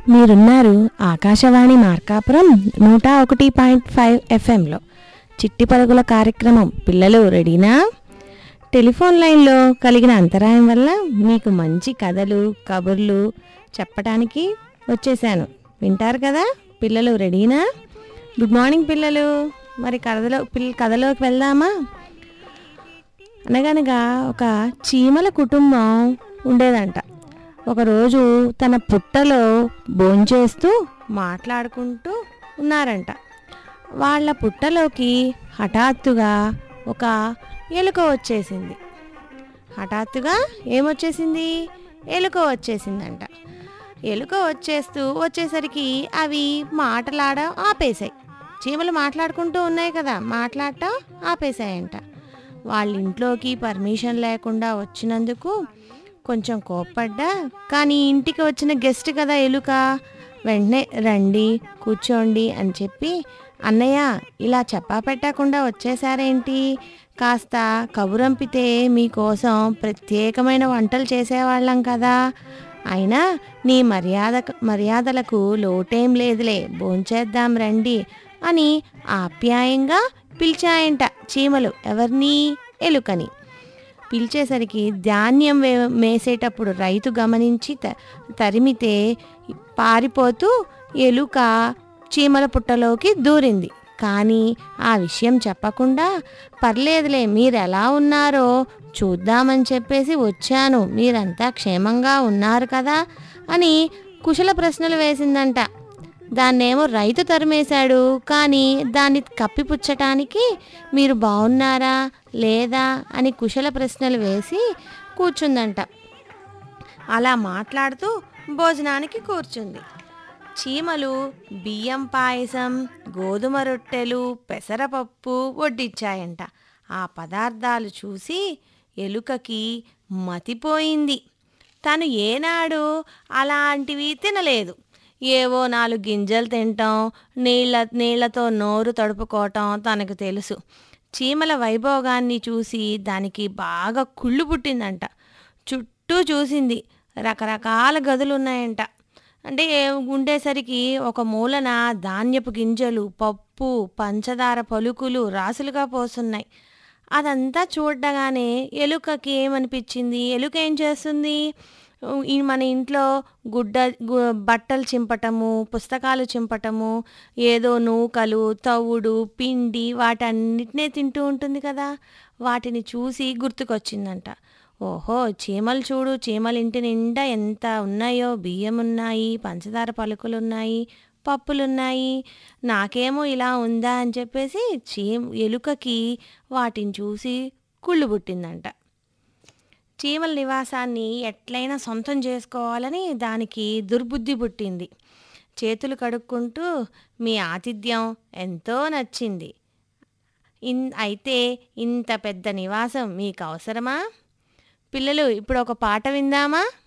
మీరున్నారు ఆకాశవాణి మార్కాపురం నూట ఒకటి పాయింట్ ఫైవ్ ఎఫ్ఎంలో చిట్టి పరుగుల కార్యక్రమం పిల్లలు రెడీనా టెలిఫోన్ లైన్లో కలిగిన అంతరాయం వల్ల మీకు మంచి కథలు కబుర్లు చెప్పడానికి వచ్చేసాను వింటారు కదా పిల్లలు రెడీనా గుడ్ మార్నింగ్ పిల్లలు మరి కథలో పిల్ల కథలోకి వెళ్దామా అనగనగా ఒక చీమల కుటుంబం ఉండేదంట ఒకరోజు తన పుట్టలో భోంచేస్తూ మాట్లాడుకుంటూ ఉన్నారంట వాళ్ళ పుట్టలోకి హఠాత్తుగా ఒక ఎలుక వచ్చేసింది హఠాత్తుగా ఏమొచ్చేసింది ఎలుక వచ్చేసిందంట ఎలుక వచ్చేస్తూ వచ్చేసరికి అవి మాటలాడ ఆపేశాయి చీమలు మాట్లాడుకుంటూ ఉన్నాయి కదా మాట్లాడటం ఆపేశాయంట వాళ్ళ ఇంట్లోకి పర్మిషన్ లేకుండా వచ్చినందుకు కొంచెం కోప్పడ్డా కానీ ఇంటికి వచ్చిన గెస్ట్ కదా ఎలుక వెంటనే రండి కూర్చోండి అని చెప్పి అన్నయ్య ఇలా చెప్పా పెట్టకుండా వచ్చేసారేంటి కాస్త కబురంపితే మీకోసం ప్రత్యేకమైన వంటలు చేసేవాళ్ళం కదా అయినా నీ మర్యాద మర్యాదలకు లోటేం లేదులే భోంచేద్దాం రండి అని ఆప్యాయంగా పిలిచాయంట చీమలు ఎవరిని ఎలుకని పిలిచేసరికి ధాన్యం వే మేసేటప్పుడు రైతు గమనించి త తరిమితే పారిపోతూ ఎలుక చీమల పుట్టలోకి దూరింది కానీ ఆ విషయం చెప్పకుండా పర్లేదులే మీరు ఎలా ఉన్నారో చూద్దామని చెప్పేసి వచ్చాను మీరంతా క్షేమంగా ఉన్నారు కదా అని కుశల ప్రశ్నలు వేసిందంట దాన్నేమో రైతు తరిమేశాడు కానీ దాన్ని కప్పిపుచ్చటానికి మీరు బాగున్నారా లేదా అని కుశల ప్రశ్నలు వేసి కూర్చుందంట అలా మాట్లాడుతూ భోజనానికి కూర్చుంది చీమలు బియ్యం పాయసం గోధుమ రొట్టెలు పెసరపప్పు వడ్డిచ్చాయంట ఆ పదార్థాలు చూసి ఎలుకకి మతిపోయింది తను ఏనాడు అలాంటివి తినలేదు ఏవో నాలుగు గింజలు తినటం నీళ్ళ నీళ్లతో నోరు తడుపుకోవటం తనకు తెలుసు చీమల వైభోగాన్ని చూసి దానికి బాగా కుళ్ళు పుట్టిందంట చుట్టూ చూసింది రకరకాల గదులు ఉన్నాయంట అంటే ఉండేసరికి ఒక మూలన ధాన్యపు గింజలు పప్పు పంచదార పలుకులు రాసులుగా పోస్తున్నాయి అదంతా చూడగానే ఎలుకకి ఏమనిపించింది ఎలుక ఏం చేస్తుంది ఈ మన ఇంట్లో గుడ్డ గు- బట్టలు చింపటము పుస్తకాలు చింపటము ఏదో నూకలు తవుడు పిండి వాటన్నిటినే తింటూ ఉంటుంది కదా వాటిని చూసి గుర్తుకొచ్చిందంట ఓహో చీమలు చూడు చీమల ఇంటి నిండా ఎంత ఉన్నాయో బియ్యం ఉన్నాయి పంచదార పలుకులు ఉన్నాయి పప్పులున్నాయి నాకేమో ఇలా ఉందా అని చెప్పేసి చీ ఎలుకకి వాటిని చూసి కుళ్ళు పుట్టిందంట చీమల నివాసాన్ని ఎట్లయినా సొంతం చేసుకోవాలని దానికి దుర్బుద్ధి పుట్టింది చేతులు కడుక్కుంటూ మీ ఆతిథ్యం ఎంతో నచ్చింది ఇన్ అయితే ఇంత పెద్ద నివాసం మీకు అవసరమా పిల్లలు ఇప్పుడు ఒక పాట విందామా